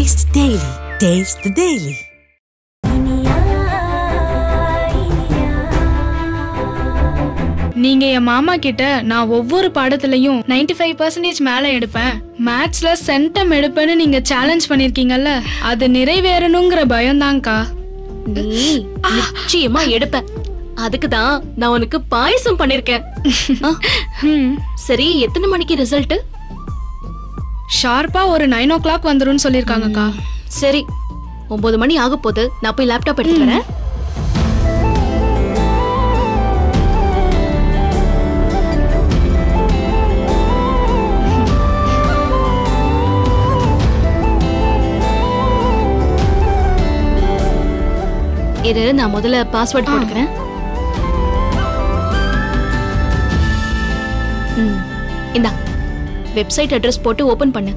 Taste the Daily. Taste the Daily. நீங்க என் மாமா கிட்ட நான் ஒவ்வொரு பாடத்துலயும் 95% ஃபைவ் பர்சன்டேஜ் மேல எடுப்பேன் மேத்ஸ்ல சென்டம் எடுப்பேன்னு நீங்க சேலஞ்ச் பண்ணிருக்கீங்கல்ல அது நிறைவேறணுங்கிற பயம்தான்க்கா நீ நிச்சயமா எடுப்ப அதுக்கு தான் நான் உனக்கு பாயசம் பண்ணிருக்கேன் ஆ, ம் சரி எத்தனை மணிக்கு ரிசல்ட் ஷார்ப்பா ஒரு நைன் ஓ கிளாக் வந்துரும்னு சொல்லியிருக்காங்கக்கா சரி ஒன்பது மணி ஆக போகுது நான் போய் லேப்டாப் எடுத்து வரேன் இரு நான் முதல்ல பாஸ்வேர்ட் போட்டுக்கிறேன் ம், இந்தா வெப்சைட் அட்ரஸ் போட்டு ஓபன் பண்ணு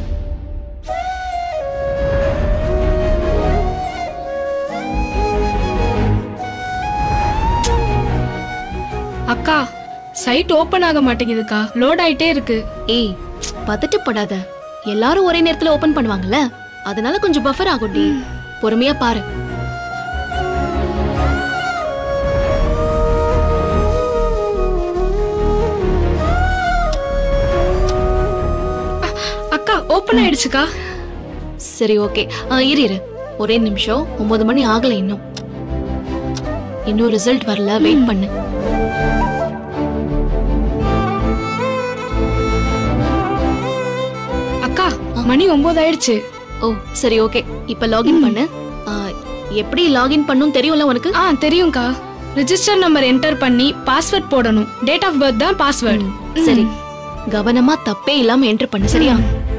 அக்கா சைட் ஓபன் ஆக மாட்டேங்குதுக்கா லோட் ஆயிட்டே இருக்கு ஏய் பதட்டப்படாத எல்லாரும் ஒரே நேரத்துல ஓபன் பண்ணுவாங்கல்ல அதனால கொஞ்சம் பஃபர் ஆகும்டி பொறுமையா பாரு அக்கா ஓபன் ஆயிடுச்சுக்கா சரி ஓகே இரு இரு ஒரே நிமிஷம் ஒன்பது மணி ஆகல இன்னும் இன்னும் ரிசல்ட் வரல வெயிட் பண்ணு அக்கா மணி ஒன்பது ஆயிடுச்சு ஓ சரி ஓகே இப்ப லாகின் பண்ணு ஆ, எப்படி லாகின் பண்ணும் தெரியும்ல உனக்கு ஆ தெரியும்க்கா ரிஜிஸ்டர் நம்பர் என்டர் பண்ணி பாஸ்வேர்ட் போடணும் டேட் ஆஃப் பர்த் தான் பாஸ்வேர்ட் சரி கவனமா தப்பே இல்லாம என்டர் பண்ணு சரியா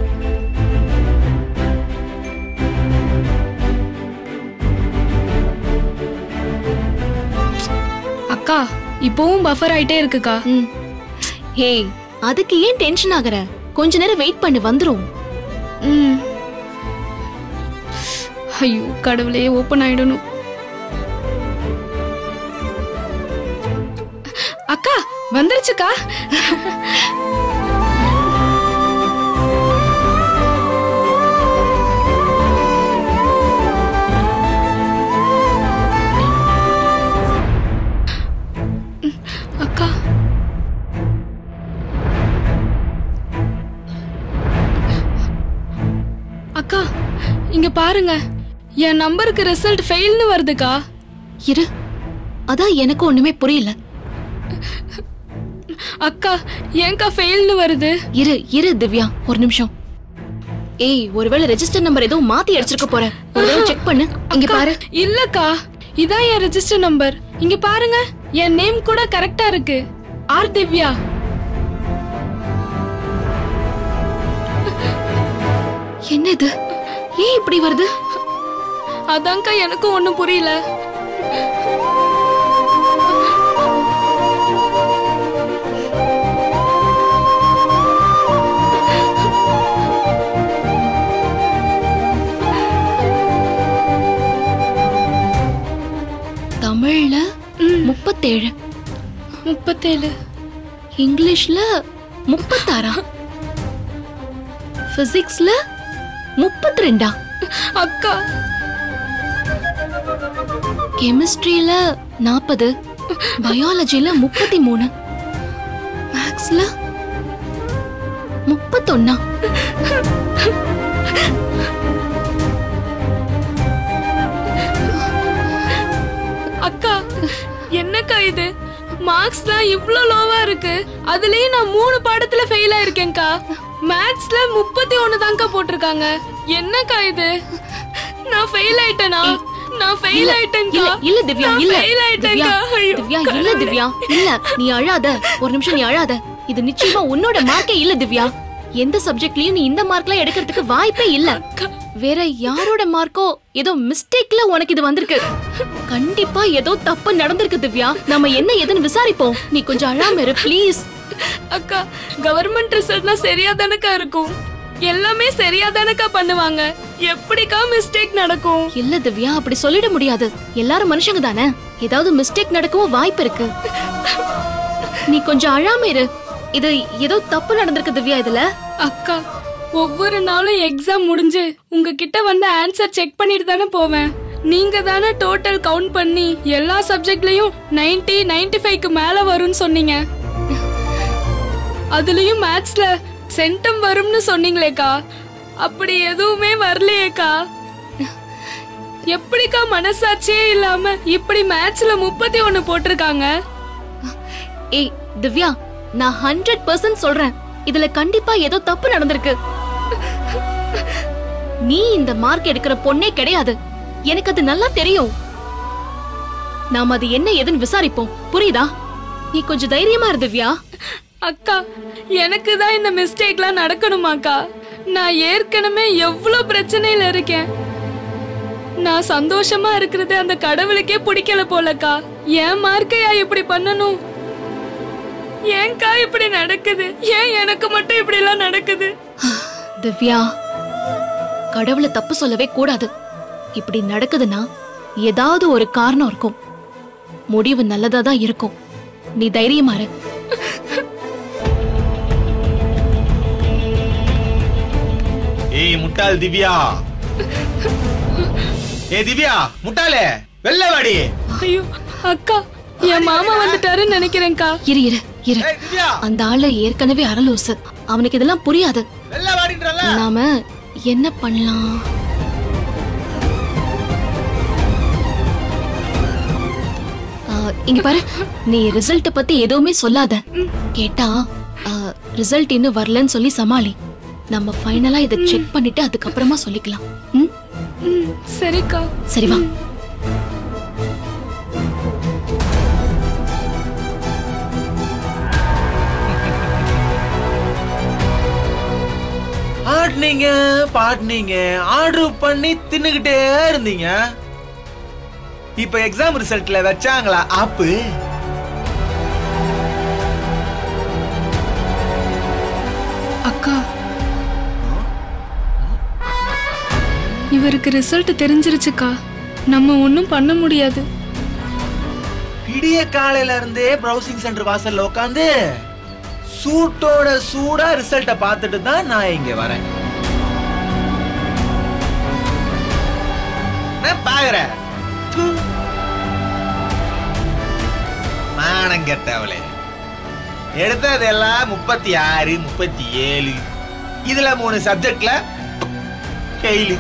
அக்கா இப்போவும் பஃபர் ஆயிட்டே இருக்குக்கா ம் ஹேய் அதுக்கு ஏன் டென்ஷன் ஆகுற கொஞ்ச நேரம் வெயிட் பண்ணு வந்துரும் ம் ஐயோ கடவுளே ஓபன் ஆயிடணும் அக்கா வந்துருச்சுக்கா அக்கா அக்கா இங்க பாருங்க என் நம்பருக்கு ரிசல்ட் ஃபெயில்னு வருதுக்கா இரு அதான் எனக்கு ஒண்ணுமே புரியல அக்கா ஏன்க்கா ஃபெயில்னு வருது இரு இரு திவ்யா ஒரு நிமிஷம் ஏய் ஒருவேளை ரெஜிஸ்டர் நம்பர் ஏதோ மாத்தி அடிச்சிருக்க போற ஒரு தடவை செக் பண்ணு இங்க அக்கா, பாரு இல்லக்கா இதான் என் ரெஜிஸ்டர் நம்பர் இங்க பாருங்க என் நேம் கூட கரெக்டா இருக்கு ஆர் திவ்யா என்ன இது ஏன் இப்படி வருது அதான்க்கா எனக்கும் ஒண்ணும் புரியல தமிழ்ல முப்பத்தேழு முப்பத்தேழு இங்கிலீஷ்ல முப்பத்தாறா பிசிக்ஸ்ல முப்பத்தி ரெண்டா அக்கா கெமிஸ்ட்ரியில நாற்பது பயாலஜில முப்பத்தி மூணு மேக்ஸ்ல முப்பத்தொன்னா அக்கா என்னக்கா இது மார்க்ஸ்லாம் இவ்ளோ லோவா இருக்கு அதுலயே நான் மூணு பாடத்துல ஃபெயில் ஆயிருக்கேன்க்கா மேத்ஸ்ல முப்பத்தி ஒண்ணு தான்க்கா போட்டிருக்காங்க என்னக்கா இது நான் ஃபெயில் ஆயிட்டேனா நான் ஃபெயில் இல்ல ஆயிட்டேன்க்கா இல்ல திவ்யா நான் இல்ல fail திவ்யா ஆயிட்டேன்க்கா ஐயோ, திவ்யா இல்ல கடவுளே. திவ்யா இல்ல நீ அழாத ஒரு நிமிஷம் நீ அழாத இது நிச்சயமா உன்னோட மார்க்கே இல்ல திவ்யா எந்த சப்ஜெக்ட்லயும் நீ இந்த மார்க்லாம் எடுக்கிறதுக்கு வாய்ப்பே இல்ல வேற யாரோட மார்க்கோ ஏதோ மிஸ்டேக்ல உனக்கு இது வந்திருக்கு கண்டிப்பா ஏதோ தப்பு நடந்திருக்கு திவ்யா நம்ம என்ன ஏதுன்னு விசாரிப்போம் நீ கொஞ்சம் அழாம இரு ப்ளீஸ் அக்கா கவர்மெண்ட் ரிசல்ட்னா சரியா தானக்கா இருக்கும் எல்லாமே சரியா தானக்கா பண்ணுவாங்க எப்படிக்கா மிஸ்டேக் நடக்கும் இல்ல திவ்யா அப்படி சொல்லிட முடியாது எல்லாரும் மனுஷங்க தானே ஏதாவது மிஸ்டேக் நடக்கவும் வாய்ப்பு இருக்கு நீ கொஞ்சம் அழாம இரு இது ஏதோ தப்பு நடந்திருக்கு திவ்யா இதுல அக்கா ஒவ்வொரு நாளும் எக்ஸாம் முடிஞ்சு உங்ககிட்ட வந்து ஆன்சர் செக் பண்ணிட்டு தானே போவேன் நீங்க தானே டோட்டல் கவுண்ட் பண்ணி எல்லா சப்ஜெக்ட்லயும் 90 95 ஃபைவ்க்கு மேல வரும்னு சொன்னீங்க அதுலயும் மேத்ஸ்ல சென்டம் வரும்னு சொன்னீங்களேக்கா அப்படி எதுவுமே வரலையேக்கா எப்படிக்கா மனசாட்சியே இல்லாம இப்படி மேத்ஸ்ல முப்பத்தி ஒண்ணு போட்டிருக்காங்க ஏய் திவ்யா நான் ஹண்ட்ரட் பர்சன்ட் சொல்றேன் இதுல கண்டிப்பா ஏதோ தப்பு நடந்திருக்கு நீ இந்த மார்க் எடுக்கிற பொண்ணே கிடையாது எனக்கு அது நல்லா தெரியும் நாம அது என்ன ஏதுன்னு விசாரிப்போம் புரியுதா நீ கொஞ்சம் தைரியமா இரு திவ்யா அக்கா எனக்கு தான் இந்த மிஸ்டேக்லாம் நடக்கணுமாக்கா நான் ஏற்கனவே எவ்வளவு பிரச்சனையில இருக்கேன் நான் சந்தோஷமா இருக்கிறது அந்த கடவுளுக்கே பிடிக்கல போலக்கா ஏன் மார்க்கையா இப்படி பண்ணணும் ஏன்க்கா இப்படி நடக்குது ஏன் எனக்கு மட்டும் இப்படி எல்லாம் நடக்குது திவ்யா கடவுளை தப்பு சொல்லவே கூடாது இப்படி நடக்குதுன்னா ஏதாவது ஒரு காரணம் இருக்கும் முடிவு நல்லதா தான் இருக்கும் நீ தைரியமா இரு ஏய் முட்டாள் திவ்யா ஏ திவ்யா முட்டாளே வெள்ள வாடி ஐயோ அக்கா என் மாமா வந்துட்டாருன்னு நினைக்கிறேன்க்கா இரு இரு இரு ஏய் திவ்யா அந்த ஆளு ஏற்கனவே அரலூசு அவனுக்கு இதெல்லாம் புரியாது வெள்ள வாடின்றல நாம என்ன பண்ணலாம் ஆ, இங்க பாரு நீ ரிசல்ட் பத்தி எதுவுமே சொல்லாத கேட்டா ரிசல்ட் இன்னும் வரலன்னு சொல்லி சமாளி நம்ம ஃபைனலா இதை செக் பண்ணிட்டு அதுக்கப்புறமா சொல்லிக்கலாம் ம்? ம், சரிக்கா சரி வா ஆடுனீங்க பாடுனீங்க ஆர்டர் பண்ணி தின்னுகிட்டே இருந்தீங்க இப்ப எக்ஸாம் ரிசல்ட்ல வச்சாங்களா ஆப்பு அக்கா இவருக்கு ரிசல்ட் தெரிஞ்சிருச்சுக்கா நம்ம ஒன்றும் பண்ண முடியாது விடிய காலையில இருந்தே ப்ரௌசிங் சென்டர் வாசல்ல உட்காந்து சூட்டோட சூடா ரிசல்ட்ட பார்த்துட்டு தான் நான் இங்க வரேன் நான் பாக்குறேன் மானம் கெட்டவளே எடுத்தது எல்லாம் முப்பத்தி ஆறு முப்பத்தி ஏழு இதுல மூணு சப்ஜெக்ட்ல ஃபெயிலு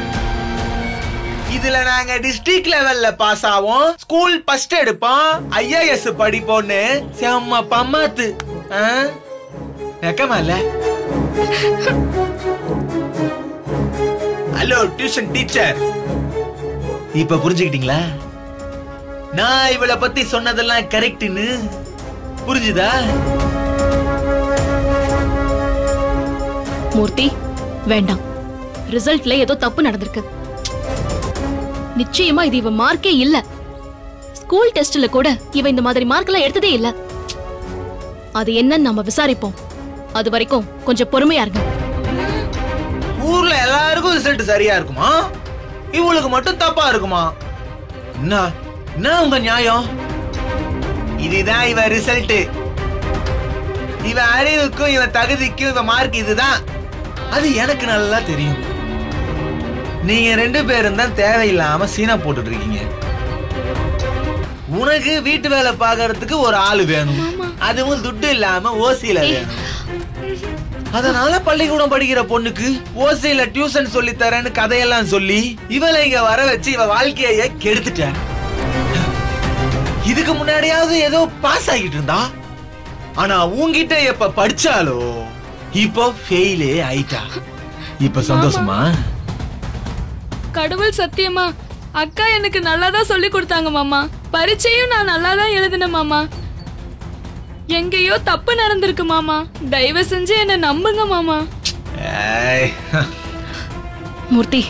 இதுல நாங்க டிஸ்ட்ரிக்ட் லெவல்ல பாஸ் ஆவோம் ஸ்கூல் ஃபர்ஸ்ட் எடுப்போம் ஐஏஎஸ் படிப்போம்னு செம்ம பம்மாத்து ஆ? வெக்கமா இல்ல ஹலோ டியூஷன் டீச்சர் இப்ப புரிஞ்சுக்கிட்டீங்களா நான் இவளை பத்தி சொன்னதெல்லாம் கரெக்ட்னு புரிஞ்சுதா மூர்த்தி வேண்டாம் ரிசல்ட்ல ஏதோ தப்பு நடந்திருக்கு நிச்சயமா இது இவ மார்க்கே இல்ல ஸ்கூல் டெஸ்ட்ல கூட இவ இந்த மாதிரி மார்க் எல்லாம் எடுத்ததே இல்ல அது என்னன்னு நம்ம விசாரிப்போம் அது வரைக்கும் கொஞ்சம் பொறுமையா இருங்க ஊர்ல எல்லாருக்கும் ரிசல்ட் சரியா இருக்குமா இவளுக்கு மட்டும் தப்பா இருக்குமா என்ன என்ன உங்க நியாயம் இதுதான் இவ ரிசல்ட் இவ அறிவுக்கும் இவ தகுதிக்கும் இவ மார்க் இதுதான் அது எனக்கு நல்லா தெரியும் நீங்க ரெண்டு பேரும் தான் தேவையில்லாம சீனா போட்டுட்டு இருக்கீங்க உனக்கு வீட்டு வேலை பார்க்கறதுக்கு ஒரு ஆள் வேணும் அதுவும் துட்டு இல்லாம ஓசியில வேணும் அதனால பள்ளிக்கூடம் படிக்கிற பொண்ணுக்கு ஓசையில டியூஷன் சொல்லி தரேன்னு கதையெல்லாம் சொல்லி இவளை இங்க வர வச்சு இவ வாழ்க்கைய கெடுத்துட்ட இதுக்கு முன்னாடியாவது ஏதோ பாஸ் ஆகிட்டு இருந்தா ஆனா உன்கிட்ட எப்ப படிச்சாலோ இப்போ ஃபெயிலே ஆயிட்டா இப்ப சந்தோஷமா கடவுள் சத்தியமா அக்கா எனக்கு நல்லா தான் சொல்லி கொடுத்தாங்க மாமா பரீட்சையும் நான் நல்லா தான் எழுதினேன் மாமா எங்கேயோ தப்பு நடந்திருக்கு மாமா தயவு செஞ்சு என்ன நம்புங்க மாமா ஏய், மூர்த்தி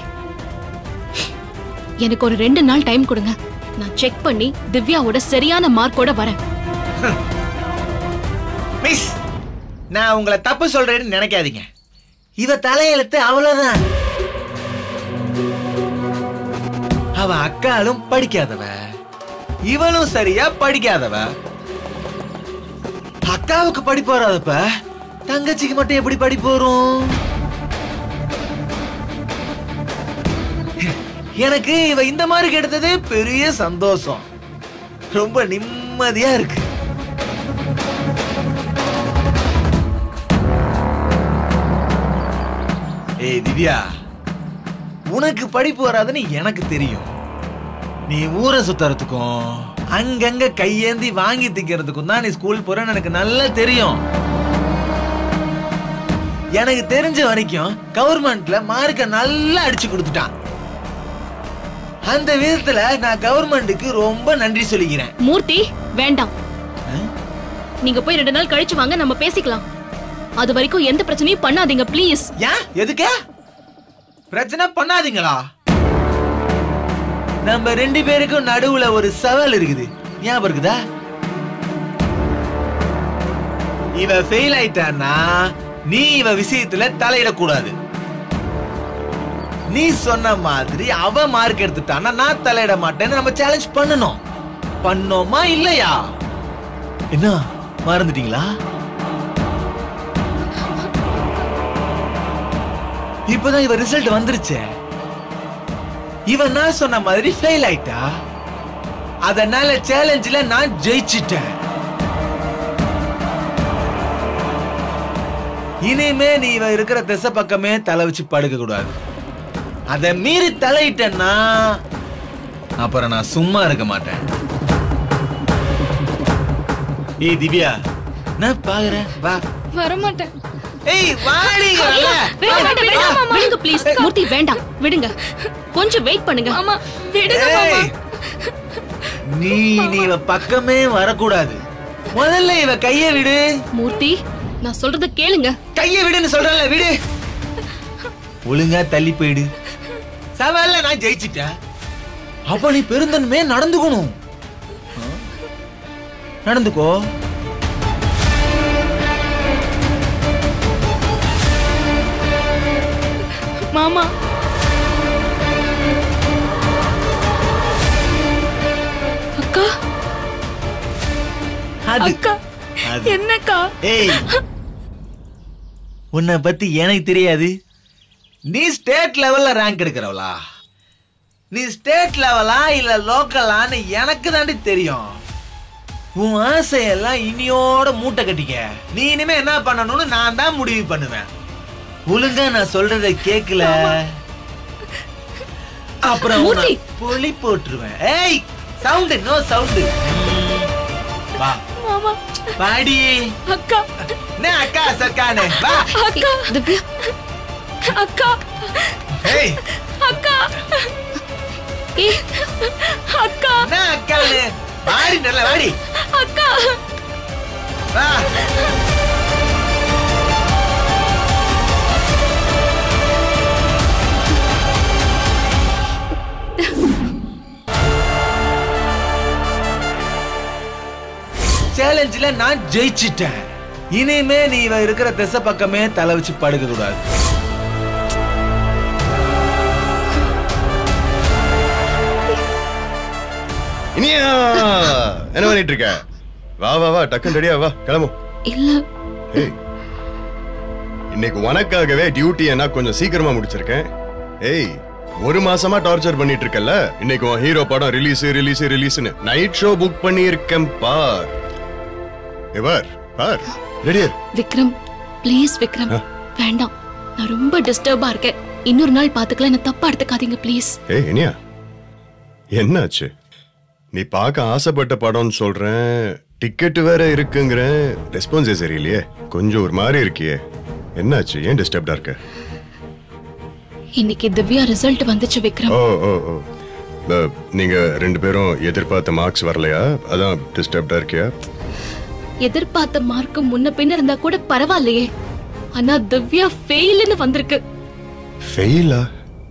எனக்கு ஒரு ரெண்டு நாள் டைம் கொடுங்க நான் செக் பண்ணி திவ்யாவோட சரியான மார்க்கோட வரேன் மிஸ் நான் உங்களை தப்பு சொல்றேன்னு நினைக்காதீங்க இவ தலையெழுத்து அவ்வளவுதான் அவ அக்காலும் படிக்காதவ இவளும் சரியா படிக்காதவ அக்காவுக்கு படிப்பு வராதப்ப தங்கச்சிக்கு மட்டும் எப்படி படிப்பு வரும் எனக்கு இவ இந்த மாதிரி கிடைத்ததே பெரிய சந்தோஷம் ரொம்ப நிம்மதியா இருக்கு ஏய் திவ்யா உனக்கு படிப்பு வராதுன்னு எனக்கு தெரியும் நீ ஊரை சுத்துறதுக்கும் அங்கங்க கையேந்தி வாங்கி திக்கிறதுக்கும் தான் நீ ஸ்கூல் போறன்னு எனக்கு நல்லா தெரியும் எனக்கு தெரிஞ்ச வரைக்கும் கவர்மெண்ட்ல மார்க்க நல்லா அடிச்சு கொடுத்துட்டான் அந்த விதத்துல நான் கவர்மெண்ட்டுக்கு ரொம்ப நன்றி சொல்லிக்கிறேன் மூர்த்தி வேண்டாம் நீங்க போய் ரெண்டு நாள் கழிச்சு வாங்க நம்ம பேசிக்கலாம் அது வரைக்கும் எந்த பிரச்சனையும் பண்ணாதீங்க ப்ளீஸ் ஏன் எதுக்கு பிரச்சனை பண்ணாதீங்களா நம்ம ரெண்டு பேருக்கும் நடுவுல ஒரு சவால் இருக்குது ஞாபகம் இருக்குதா இவ ஃபெயில் ஆயிட்டான்னா நீ இவ விஷயத்துல தலையிடக்கூடாது நீ சொன்ன மாதிரி அவ மார்க் எடுத்துட்டான்னா நான் தலையிட மாட்டேன்னு நம்ம சேலஞ்ச் பண்ணணும் பண்ணோமா இல்லையா என்ன மறந்துட்டீங்களா இப்பதான் இவ ரிசல்ட் வந்துருச்சே இவன் நான் சொன்ன மாதிரி ஃபெயில் ஆயிட்டா அதனால சேலஞ்சில் நான் ஜெயிச்சிட்டேன் இனிமே நீ இவ இருக்கிற திசை பக்கமே தலை வச்சு படுக்க கூடாது அதை மீறி தலையிட்டேன்னா அப்புறம் நான் சும்மா இருக்க மாட்டேன் ஏய் திவ்யா நான் பாக்குறேன் வா வரமாட்டேன் ஏய் வாடி வேண்டாம் வேண்டாம் வேண்டாம் விடுங்க ப்ளீஸ் மூர்த்தி வேண்டாம் விடுங்க கொஞ்சம் வெயிட் பண்ணுங்க மாமா விடுங்க மாமா ஏய் நீ நீ இவ பக்கமே வரக்கூடாது முதல்ல இவ கைய விடு மூர்த்தி நான் சொல்றத கேளுங்க கைய விடுன்னு சொல்றல விடு ஒழுங்கா தள்ளி போயிடு சவால்ல நான் ஜெயிச்சிட்டேன் அப்ப நீ பெருந்தன்மையே நடந்துக்கணும் ஆ? நடந்துக்கோ மாமா அக்கா அது அக்கா அது. என்னக்கா ஏய் உன்னை பத்தி எனக்கு தெரியாது நீ ஸ்டேட் லெவல்ல ரேங்க் எடுக்கிறவளா நீ ஸ்டேட் லெவலா இல்ல லோக்கலான்னு எனக்கு தாண்டி தெரியும் உன் ஆசையெல்லாம் இனியோட மூட்டை கட்டிக்க நீ இனிமே என்ன பண்ணணும்னு நான் தான் முடிவு பண்ணுவேன் ஒழுங்கா நான் சொல்றத கேக்கல அப்புறம் உன்னை மூர்த்தி. பொலி போட்டுருவேன் ஏய் சவுண்டு நோ சவுண்டு வா மாமா பாடி அக்கா என்ன அக்கா சர்க்கானே வா அக்கா திவ்யா அக்கா ஏய் அக்கா ஏய் அக்கா என்ன அக்கானே வாடி நல்ல வாடி அக்கா வா சேலஞ்சில் நான் ஜெயிச்சிட்டேன் இனிமே நீ இவ இருக்கிற திசை பக்கமே தலை வச்சு படுக்க கூடாது இனியா என்ன பண்ணிட்டு இருக்க வா வா வா டக்குன்னு ரெடியா வா கிளம்பு இல்ல ஏய் இன்னைக்கு உனக்காகவே டியூட்டி என்ன கொஞ்சம் சீக்கிரமா முடிச்சிருக்கேன் ஏய் ஒரு மாசமா டார்ச்சர் பண்ணிட்டு இருக்கல்ல இன்னைக்கு உன் ஹீரோ படம் ரிலீஸ் ரிலீஸ் ரிலீஸ்னு நைட் ஷோ புக் பண்ணியிருக்கேன் பார் எவர் பார் ரெடியா விக்ரம் ப்ளீஸ் விக்ரம் வேண்டாம் நான் ரொம்ப டிஸ்டர்பா இருக்கேன் இன்னொரு நாள் பாத்துக்கலாம் என்ன தப்பா எடுத்துக்காதீங்க ப்ளீஸ் ஏய் இனியா என்னாச்சு நீ பார்க்க ஆசைப்பட்ட படம்னு சொல்றேன் டிக்கெட் வேற இருக்குங்கிற ரெஸ்பான்ஸே சரியில்லையே கொஞ்சம் ஒரு மாதிரி இருக்கியே என்னாச்சு ஏன் டிஸ்டர்ப்டா இருக்க இன்னைக்கு திவ்யா ரிசல்ட் வந்துச்சு விக்ரம் ஓ ஓ ஓ அஹ், நீங்க ரெண்டு பேரும் எதிர்பார்த்த மார்க்ஸ் வரலையா அதான் டிஸ்டர்ப்டா இருக்கியா எதிர்பார்த்த மார்க் முன்ன பின்ன இருந்தா கூட பரவாயில்லையே ஆனா திவ்யா ஃபெயில்னு வந்திருக்கு ஃபெயிலா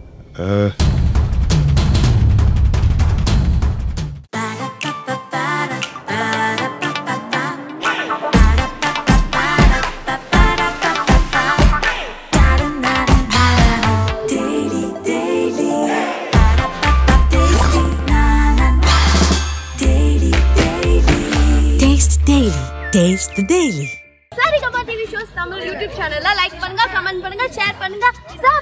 Taste the Daily. Taste the Daily. Saregama TV shows Tamil YouTube சேனல்ல லைக் பண்ணுங்க கமெண்ட் பண்ணுங்க ஷேர் பண்ணுங்க